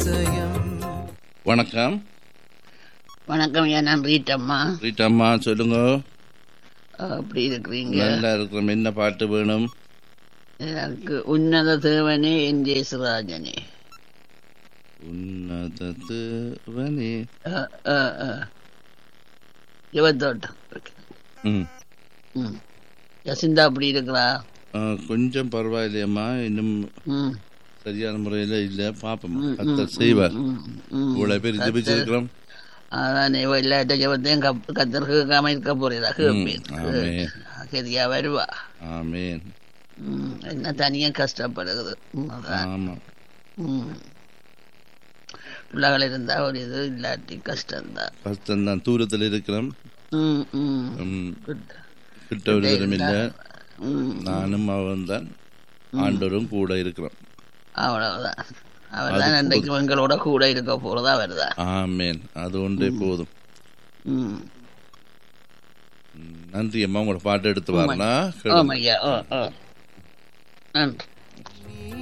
அதிசயம் வணக்கம் வணக்கம் ஐயா நான் ரீட்டம்மா ரீட்டாம்மா சொல்லுங்க அப்படி இருக்கிறீங்க நல்லா இருக்கிறோம் என்ன பாட்டு வேணும் எனக்கு உன்னத தேவனே என் ஜெயசுராஜனே உன்னதவனே யுவத்தோட்டம் ம் ம் யசிந்தா அப்படி இருக்கிறா ஆ, கொஞ்சம் பரவாயில்லையம்மா இன்னும் ம் சரியான முறையில் இல்லை பார்ப்போம் கத்தர் செய்வார் ம், ம். இவ்வளவு பேர் ஜெபிச்சிருக்கிறோம் அதான் இவ இல்லாட்ட ஜபத்தையும் கப் கத்தர் கேட்காம இருக்க போறதா கேட்பேன் ஆமென். கதியா வருவா ஆமேன் ம், என்ன தனியா கஷ்டப்படுகிறது ம், அதான். ஆமா ம். பிள்ளைகள் இருந்தா ஒரு இது இல்லாட்டி கஷ்டம்தான் கஷ்டம்தான் தூரத்தில் இருக்கிறோம் ம் ம் ம், Good. கிட்ட ஒரு தரம் இல்லை ம் நானும் அவன் தான் ஆண்டவரும் கூட இருக்கிறோம் அவ்வளவுதான் அவர் தான் அன்றைக்கு எங்களோட கூட இருக்க போறதா வருதா ஆமேன் அது ஒன்றே போதும் ம் ம், நன்றி அம்மா உங்களோட பாட்டு எடுத்து வரலாம் ஓ ஐயா ஓ ஓ நன்றி